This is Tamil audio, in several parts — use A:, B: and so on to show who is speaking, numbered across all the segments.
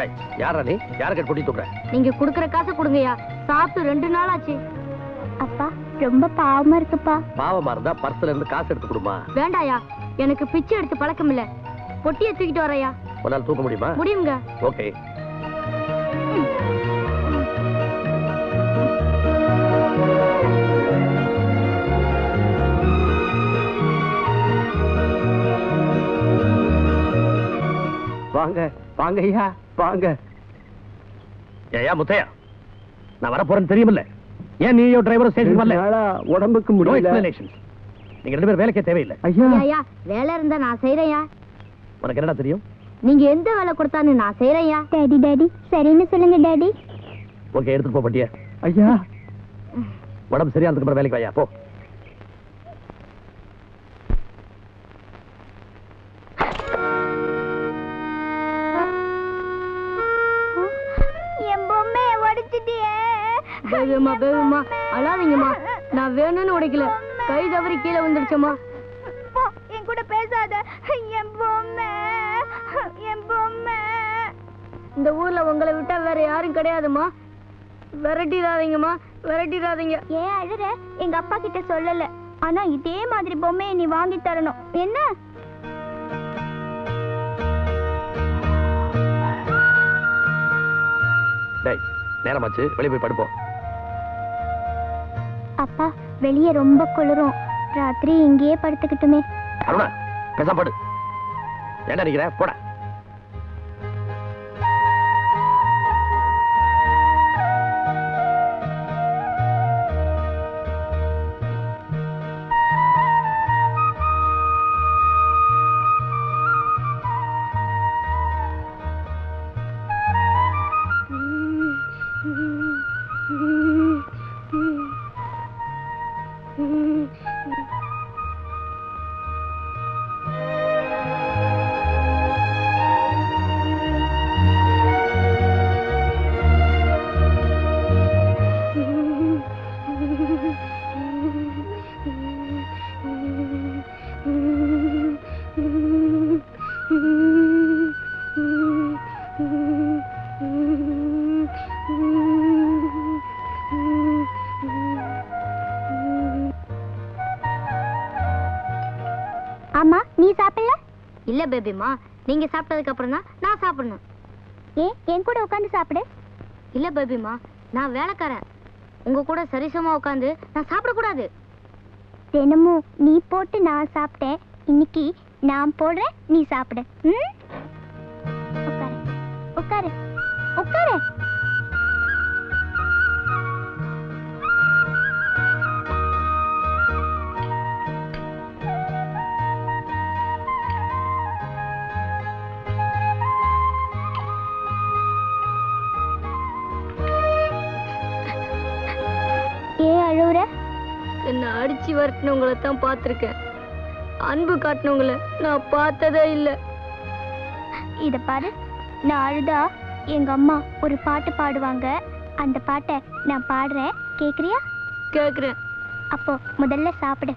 A: டேய், யாரா நீ யார கட் பொட்டி தூக்குற
B: நீங்க குடுக்கற காசை கொடுங்கய்யா சாப்பிட்டு ரெண்டு நாள் ஆச்சு
C: அப்பா ரொம்ப பாவமா இருக்குப்பா
A: பாவமா இருந்தா பர்ஸ்ல இருந்து காசு எடுத்து கொடுமா
B: வேண்டாயா எனக்கு பிச்சை எடுத்து பழக்கம் இல்ல பொட்டியை தூக்கிட்டு வரையா
A: உன்னால தூக்க முடியுமா
B: முடியுங்க
A: ஓகே வாங்க வாங்க ஐயா வாங்க ஏயா முத்தையா நான் வர போறேன்னு தெரியுமில்ல ஏன் நீயோ டிரைவர் ஸ்டேஷன் வரல
D: உடம்புக்கு
A: No explanations. நீங்க ரெண்டு பேரும் வேலைக்கே தேவையில்லை
D: ஐயா
B: ஐயா வேலை இருந்தா நான் செய்யறேயா
A: உனக்கு என்னடா தெரியும்
B: நீங்க எந்த வேலை கொடுத்தான்னு நான் செய்யறேயா
C: டாடி டாடி சரின்னு சொல்லுங்க டாடி
A: ஓகே எடுத்துட்டு போ பட்டியா
D: ஐயா
A: உடம்பு சரியா அதுக்கு அப்புறம் வேலைக்கு வாயா போ
C: என் பொம்மைய உடைச்சிட்டியே
B: பேபியம்மா பேபியம்மா அழாதீங்கம்மா நான் வேணும்னு உடைக்கல கை தவறி கீழே வந்துடுச்சம்மா
C: போ, என் கூட பேசாத என் பொம்மை என் பொம்மை
B: இந்த ஊர்ல உங்களை விட்டா வேற யாரும் கிடையாதும்மா விரட்டிடாதீங்கம்மா விரட்டிடாதீங்க
C: ஏன் அழுற எங்க அப்பா கிட்ட சொல்லல ஆனா இதே மாதிரி பொம்மையை நீ வாங்கி தரணும் என்ன
A: டேய் நேரமாச்சு வெளியே போய் படுப்போம்
C: அப்பா வெளியே ரொம்ப குளிரும் ராத்திரி இங்கேயே படுத்துக்கிட்டுமே
A: அருணா பேசாம படு என்ன நினைக்கிற போட
C: ஆமா நீ சாப்பிடல
B: இல்ல பேபிமா நீங்க சாப்பிட்டதுக்கு அப்புறம் தான் நான் சாப்பிடணும்
C: ஏன் என் கூட உட்காந்து சாப்பிடு
B: இல்ல பேபிமா நான் வேலைக்காரன் உங்க கூட சரிசமா உட்காந்து நான் சாப்பிடக்கூடாது
C: தினமும் நீ போட்டு நான் சாப்பிட்டேன் இன்னைக்கு நான் போடுறேன் நீ சாப்பிடு ம்? உட்காரு உட்காரு உட்காரு ஏன் அழுவுற
B: என்ன அடிச்சு வரட்டினவங்கள தான் பார்த்துருக்கேன் அன்பு காட்டினவங்கள நான் பார்த்ததே இல்லை
C: இத பாரு நான் அழுதா எங்க அம்மா ஒரு பாட்டு பாடுவாங்க அந்த பாட்டை நான் பாடுறேன் கேக்குறியா
B: கேட்குறேன்
C: அப்போ முதல்ல சாப்பிடு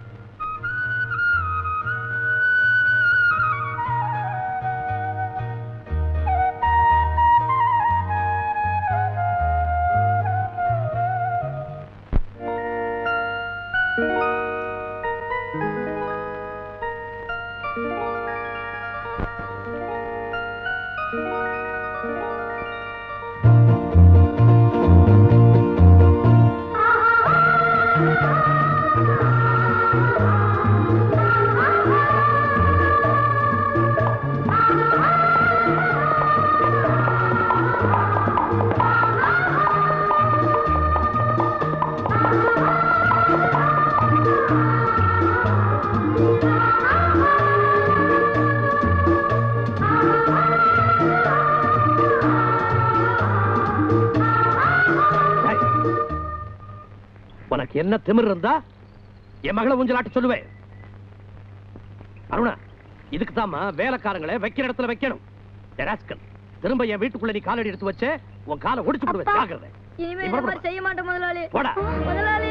A: டேய், உனக்கு என்ன திமிர் இருந்தா என் மகளை ஊஞ்சலாட்ட சொல்லுவேன் அருணா இதுக்கு தாமா வேலைக்காரங்களை வைக்கிற இடத்துல வைக்கணும் டேய் rascal, திரும்ப என் வீட்டுக்குள்ள நீ காலடி எடுத்து வச்ச உன் காலை ஒடிச்சு போடுவேன்
C: அப்பா.
A: ஜாக்கிரதை
B: இனிமே
A: நீ
B: இந்த
A: புறப்படு.
B: மாதிரி செய்ய மாட்டேன் முதலாளி
A: போடா
B: முதலாளி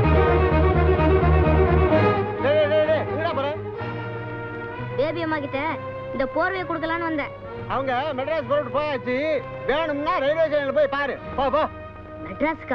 B: பேபி அம்மா கிட்ட போர்வையை கொடுக்கலான்னு வந்தேன்
D: அவங்க மெட்ராஸ் போட்டு போயாச்சு வேணும்னா ரயில்வே ஸ்டேஷன்ல போய் பாரு போ போ
B: மெட்ராஸ்க்கா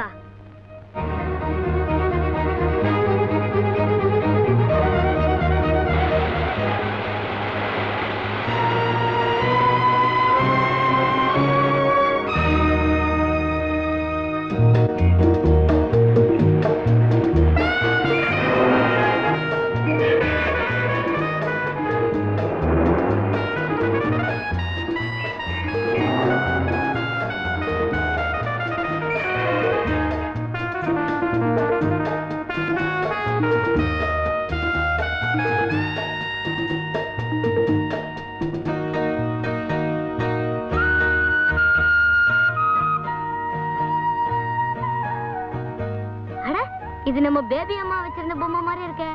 B: அட இது நம்ம பேபி அம்மா வச்சிருந்த பொம்மை மாதிரி இருக்கே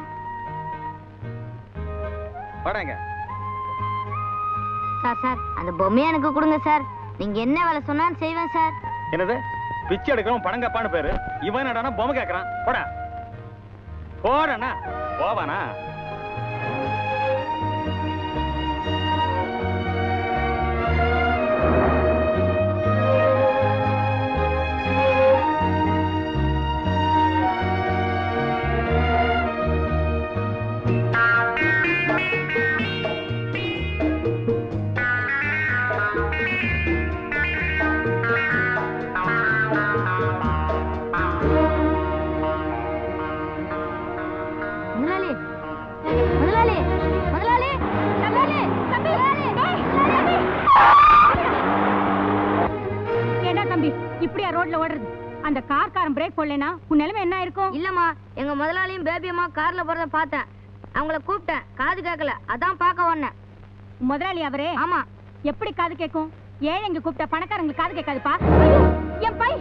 D: வாடாங்க
B: சார் சார் அந்த பொம்மையை எனக்கு கொடுங்க சார் நீங்க என்ன வேலை சொன்னாலும் செய்வேன் சார்
D: என்னது பிச்சை எடுக்கிறவன் பணம் கேப்பான்னு பேரு இவன் என்னடானா பொம்மை கேக்குறான் போடா போடண்ணா போவானா
B: முதலாளி முதலாளி முதலாளி முதலாளி தம்பி முதலாளி
E: ஏண்டா தம்பி இப்படியா ரோட்ல ஓடுறது அந்த கார்காரன் பிரேக் போடலைனா உன் நிலைமை என்ன இருக்கும்
B: இல்லம்மா எங்க முதலாளியும் பேபி அம்மா கார்ல போறத பார்த்தேன் அவங்கள கூப்பிட்டேன் காது கேட்கல அதான் பார்க்க வந்தேன்
E: முதலாளி அவரே
B: ஆமா
E: எப்படி காது கேட்கும் ஏழைங்க கூப்பிட்ட பணக்காரங்களுக்கு காது கேட்காதுப்பா ஐயோ, என் பை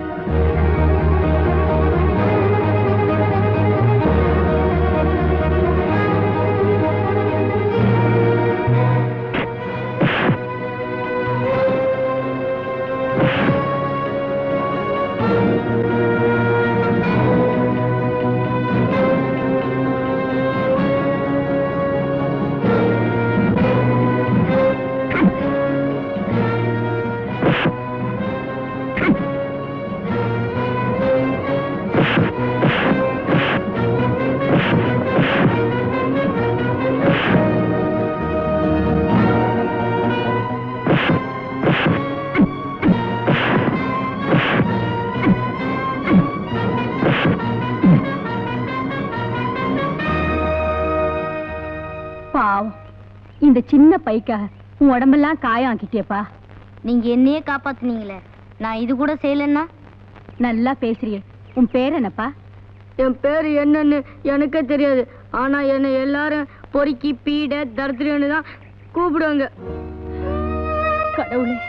E: பாவம் இந்த சின்ன பைக்காக உன் உடம்பெல்லாம் காயம் ஆக்கிட்டியப்பா
B: நீங்க என்னையே காப்பாத்துனீங்களே நான் இது கூட செய்யலன்னா
E: நல்லா பேசுறியே உன் பேர் என்னப்பா
B: என் பேர் என்னன்னு எனக்கே தெரியாது ஆனா என்னை எல்லாரும் பொறுக்கி பீட தரித்திரன்னு தான் கூப்பிடுவாங்க
E: கடவுளே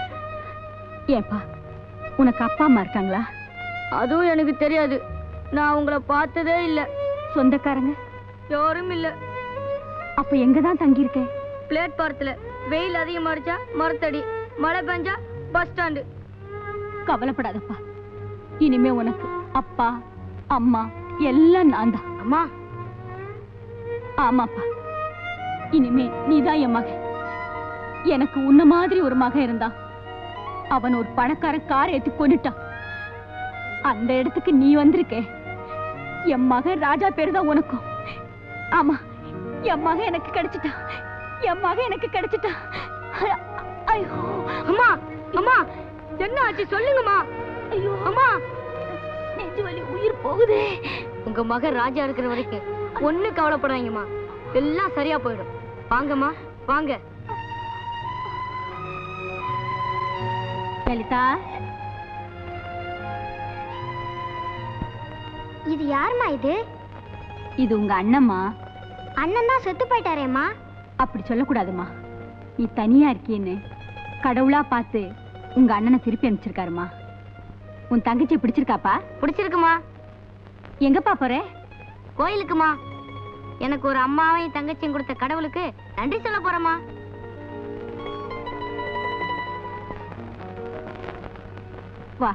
E: ஏன்பா உனக்கு அப்பா அம்மா இருக்காங்களா
B: அதுவும் எனக்கு தெரியாது நான் உங்களை பார்த்ததே இல்ல
E: சொந்தக்காரங்க
B: யாரும் இல்ல
E: அப்ப எங்க தான் தங்கியிருக்க
B: பிளேட்பாரத்துல வெயில் அதிகமா அடிச்சா மரத்தடி மழை பெஞ்சா பஸ் ஸ்டாண்டு
E: கவலைப்படாதப்பா இனிமே உனக்கு அப்பா அம்மா எல்லாம் நான் தான்
B: அம்மா
E: ஆமாப்பா இனிமே நீதான் என் மகன் எனக்கு உன்ன மாதிரி ஒரு மகன் இருந்தான் அவன் ஒரு பணக்கார கார் ஏத்தி கொண்டுட்டான் அந்த இடத்துக்கு நீ வந்திருக்கே என் மகன் ராஜா பேரு தான் உனக்கும் ஆமா என் மகன் எனக்கு கிடைச்சிட்டான் என் மகன் எனக்கு கிடைச்சிட்டான் அ- ஐயோ
B: அம்மா அம்மா என்ன ஆச்சு சொல்லுங்கம்மா
E: ஐயோ
B: அம்மா
E: நெஞ்சு வலி உயிர் போகுதே
B: உங்க மகன் ராஜா இருக்கிற வரைக்கும் ஒண்ணு கவலைப்படாதீங்கம்மா எல்லாம் சரியா போயிடும் வாங்கம்மா வாங்க
E: லலிதா
C: இது யாரும்மா இது
E: இது உங்க அண்ணம்மா
C: அண்ணன் தான் செத்து போயிட்டாரேம்மா
E: அப்படி சொல்லக்கூடாதும்மா நீ தனியா இருக்கியேன்னு கடவுளா பார்த்து உங்க அண்ணனை திருப்பி அனுப்பிச்சிருக்காருமா உன் தங்கச்சி பிடிச்சிருக்காப்பா
B: பிடிச்சிருக்குமா
E: எங்கப்பா போற
B: கோயிலுக்குமா எனக்கு ஒரு அம்மாவையும் தங்கச்சியும் கொடுத்த கடவுளுக்கு நன்றி சொல்ல போறேம்மா
E: வா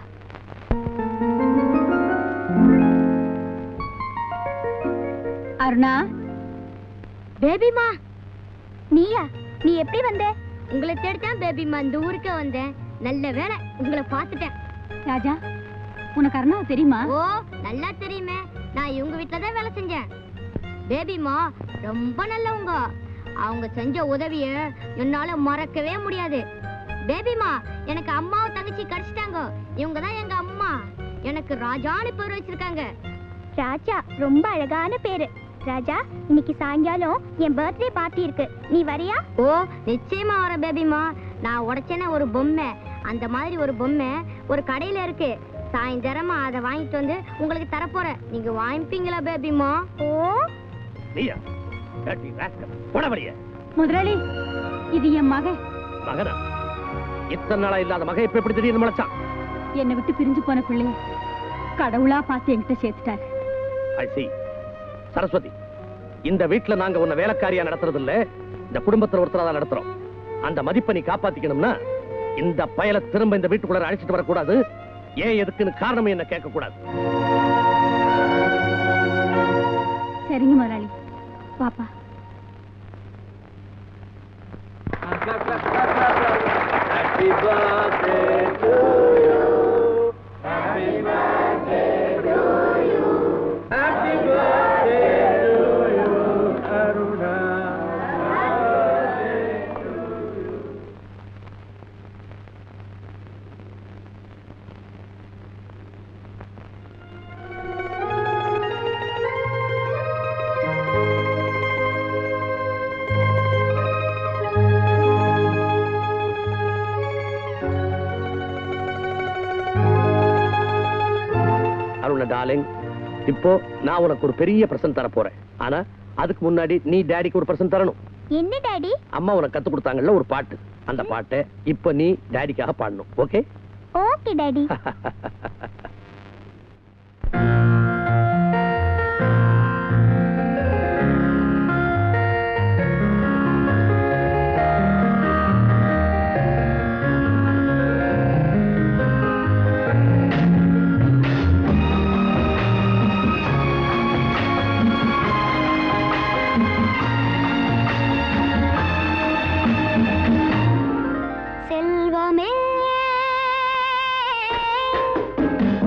E: அருணா
C: பேபிமா நீயா நீ எப்படி வந்த
B: உங்களை தேடித்தான் பேபிமா இந்த ஊருக்கே வந்தேன் நல்ல வேலை உங்களை பார்த்துட்டேன்
E: ராஜா உனக்கு அருணாவை தெரியுமா
B: ஓ நல்லா தெரியுமே நான் இவங்க வீட்ல தான் வேலை செஞ்சேன் பேபிமா ரொம்ப நல்லவங்க அவங்க செஞ்ச உதவிய என்னால மறக்கவே முடியாது பேபிமா எனக்கு அம்மாவும் தங்கச்சி கிடைச்சிட்டாங்க இவங்க தான் எங்க அம்மா எனக்கு ராஜான்னு பேர் வச்சிருக்காங்க
C: ராஜா ரொம்ப அழகான பேரு ராஜா இன்னைக்கு சாயங்காலம் என் பர்த்டே பார்ட்டி இருக்கு நீ வரியா
B: ஓ நிச்சயமா வர பேபிமா நான் உடைச்சேன ஒரு பொம்மை அந்த மாதிரி ஒரு பொம்மை ஒரு கடையில இருக்கு சாயந்தரமா அதை வாங்கிட்டு வந்து உங்களுக்கு தரப்போறேன் நீங்க வாங்கிப்பீங்களா பேபிமா
C: ஓ
A: நீயா dirty rascal. போடா வெளியே
E: முதலாளி இது என் மகன்
A: மகனா இத்தனை நாளா இல்லாத மகன் இப்ப எப்படி திடீர்னு முளைச்சான்
E: என்னை விட்டு பிரிஞ்சு போன பிள்ளைய கடவுளா பார்த்து என்கிட்ட சேர்த்துட்டாரு
A: ஐ see சரஸ்வதி இந்த வீட்ல நாங்க உன்னை வேலைக்காரியா நடத்துறது இல்ல இந்த குடும்பத்துல ஒருத்தரா தான் நடத்துறோம் அந்த மதிப்பை நீ காப்பாத்திக்கணும்னா இந்த பயலை திரும்ப இந்த வீட்டுக்குள்ள அழைச்சிட்டு வரக்கூடாது ஏன் எதுக்குன்னு காரணம் என்ன கேட்க கூடாது
E: சரிங்க முதலாளி பாப்பா
A: அருண டார்லிங் இப்போ நான் உனக்கு ஒரு பெரிய பிரசன்ட் தர போறேன் ஆனா அதுக்கு முன்னாடி நீ டேடிக்கு ஒரு பிரசன்ட் தரணும்
C: என்ன டாடி
A: அம்மா உனக்கு கத்து கொடுத்தாங்கல்ல ஒரு பாட்டு அந்த பாட்டை இப்போ நீ டேடிக்காக பாடணும் ஓகே
C: ஓகே டாடி செல்வமே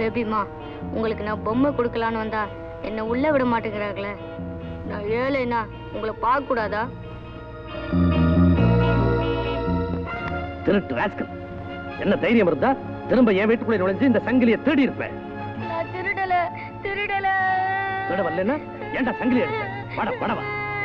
B: பேபிமா உங்களுக்கு நான் பொம்மை கொடுக்கலான்னு வந்தா என்ன உள்ள விட மாட்டேங்கிறாங்களே நான் ஏழைனா உங்களை பார்க்க கூடாதா
A: திருட்டு ராஸ்கல் என்ன தைரியம் இருந்தா திரும்ப என் வீட்டுக்குள்ளே நுழைஞ்சு இந்த சங்கிலியை திருடி இருப்பேன்
B: நான் திருடல திருடல
A: திருட வரலன்னா ஏன்டா சங்கிலி எடுப்ப பட படவா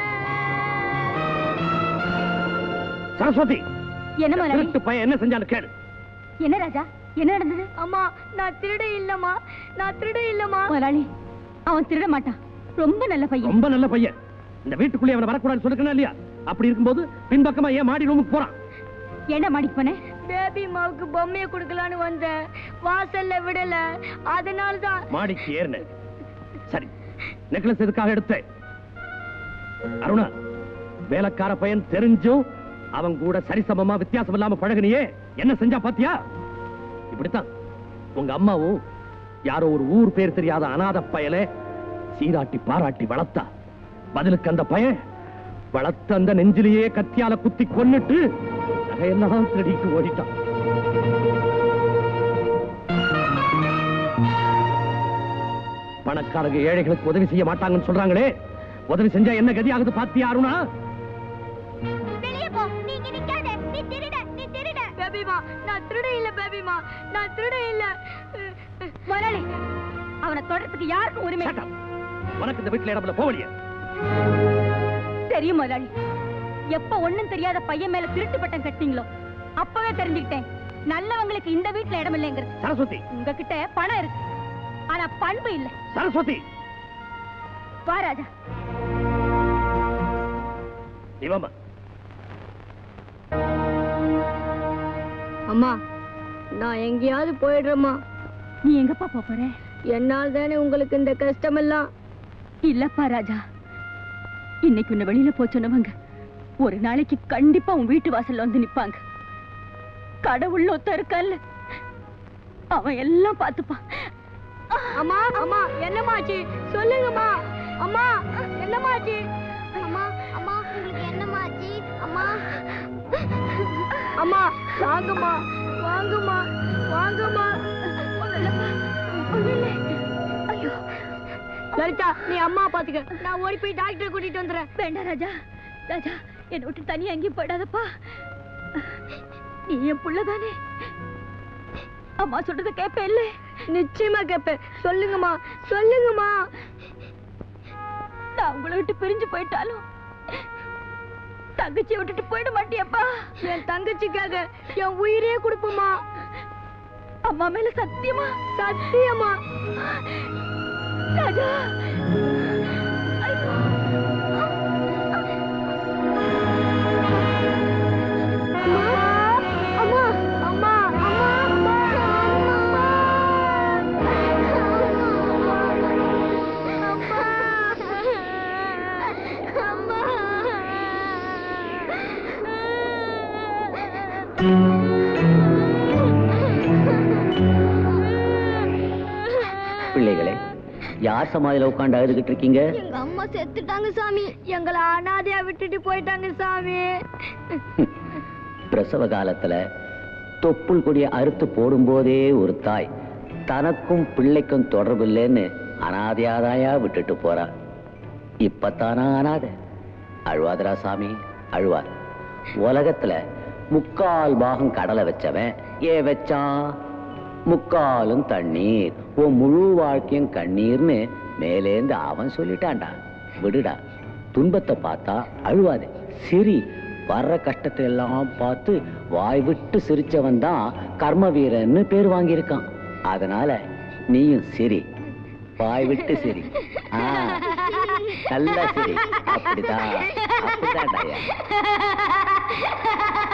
A: சரஸ்வதி
E: என்ன முதலாளி
A: திருட்டு பையன் என்ன செஞ்சான்னு கேளு
E: என்ன ராஜா என்ன நடந்தது
B: அம்மா நான் திருட இல்லம்மா நான் திருட இல்லம்மா
E: முதலாளி அவன் திருட மாட்டான் ரொம்ப நல்ல பையன்
A: ரொம்ப நல்ல பையன் இந்த வீட்டுக்குள்ளே அவனை வரக்கூடாதுன்னு சொல்லிருக்கணும் இல்லையா அப்படி இருக்கும்போது பின்பக்கமா ஏன் மாடி ரூமுக்கு போறான்
E: ஏன்டா மாடிக்கு போனேன்
B: பேபி மாவுக்கு பொம்மையை கொடுக்கலான்னு வந்தேன் வாசல்ல விடல அதனால தான்
A: மாடிக்கு ஏறினேன் சரி நெக்லஸ் எதுக்காக எடுத்த அருணா வேலைக்கார பையன் தெரிஞ்சும் அவன் கூட சரிசமமா வித்தியாசம் இல்லாம பழகுனியே என்ன செஞ்சா பாத்தியா இப்படித்தான் உங்க அம்மாவும் யாரோ ஒரு ஊர் பேர் தெரியாத அனாதை பயலை சீராட்டி பாராட்டி வளர்த்தா பதிலுக்கு அந்த பையன் வளர்த்த அந்த நெஞ்சிலேயே கத்தியால குத்தி கொன்னுட்டு நகையெல்லாம் திருடிட்டு ஓடிட்டான் பணக்காரங்க ஏழைகளுக்கு உதவி செய்ய மாட்டாங்கன்னு சொல்றாங்களே உதவி செஞ்சா என்ன கதி ஆகுது பாத்தியா அருணா
C: வெளியே போ நீங்க நிக்காத நீ திருட நீ திருட
B: பேபிமா நான் திருட இல்ல பேபிமா நான் திருட இல்ல
E: முதலாளி அவனை தொடர்றதுக்கு யாருக்கும் உரிமை
A: Shut up. உனக்கு இந்த வீட்டுல இடம்ல போவலியே
E: தெரியும் முதலாளி எப்ப ஒண்ணும் தெரியாத பையன் மேல திருட்டு பட்டம் கட்டிங்களோ அப்பவே தெரிஞ்சுக்கிட்டேன் நல்லவங்களுக்கு இந்த வீட்டுல இடம் இல்லைங்கிறது
A: சரஸ்வதி
E: உங்ககிட்ட பணம் இருக்கு ஆனா பண்பு இல்ல
A: சரஸ்வதி
E: வா ராஜா
A: இவமா
B: அம்மா நான் எங்கேயாவது போயிடுறேம்மா
E: நீ எங்கப்பா போப் போற
B: என்னால் தானே உங்களுக்கு இந்த கஷ்டமெல்லாம்
E: இல்லப்பா ராஜா இன்னைக்கு உன்னை வெளியில போ சொன்னவங்க ஒரு நாளைக்கு கண்டிப்பா உன் வீட்டு வாசல்ல வந்து நிப்பாங்க கடவுள் ஒத்த இருக்கல்ல அவன் எல்லாம் பார்த்துப்பான்
B: அம்மா அம்மா என்னமாச்சு சொல்லுங்கம்மா அம்மா என்னமாச்சு
C: அம்மா அம்மா உங்களுக்கு என்னமாச்சு அம்மா
B: அம்மா வாங்கம்மா வாங்கம்மா வாங்கம்மா
E: ஐயோ
B: லலிதா நீ அம்மா பாத்துக்க நான் ஓடி போய் டாக்டர் கூட்டிட்டு வந்துடுறேன்
E: வேண்டாம் ராஜா ராஜா என்னை விட்டு தனியா எங்கேயும் போயிடாதப்பா நீ என் புள்ளதானே அம்மா சொல்றத கேப்ப இல்ல
B: நிச்சயமா கேப்பேன் சொல்லுங்கம்மா சொல்லுங்கம்மா
E: நான் உங்களை விட்டு பிரிஞ்சு போயிட்டாலும் தங்கச்சியை விட்டுட்டு போயிட மாட்டியப்பா
B: என் தங்கச்சிக்காக என் உயிரே கொடுப்போமா
E: அம்மா மேல சத்தியமா
B: சத்தியமா
E: ராஜா ஐயோ.
B: அம்மா அம்மா அம்மா அம்மா
F: பிள்ளைகளே யார் சமாதியில உட்காந்து அழுதுகிட்டு இருக்கீங்க
B: எங்க அம்மா செத்துட்டாங்க சாமி எங்களை அனாதையா விட்டுட்டு போயிட்டாங்க சாமி
F: பிரசவ காலத்துல தொப்புள் கொடியை அறுத்து போடும்போதே ஒரு தாய் தனக்கும் பிள்ளைக்கும் தொடர்பு இல்லைன்னு அனாதையாதாயா விட்டுட்டு போறா இப்பத்தானா அனாதை அழுவாதரா சாமி அழுவார் உலகத்துல முக்கால் பாகம் கடலை வச்சவன் ஏன் வச்சான் முக்காலும் தண்ணீர் உன் முழு வாழ்க்கையும் கண்ணீர்னு மேலேந்து அவன் சொல்லிட்டான்டா விடுடா துன்பத்தை பார்த்தா அழுவாதே சிரி வர்ற கஷ்டத்தை எல்லாம் பார்த்து வாய் விட்டு சிரிச்சவன் தான் கர்ம வீரன்னு பேர் வாங்கியிருக்கான் அதனால நீயும் சிரி வாய் விட்டு சிரி ஆ நல்லா சிரி அப்படிதான் அப்படிதான்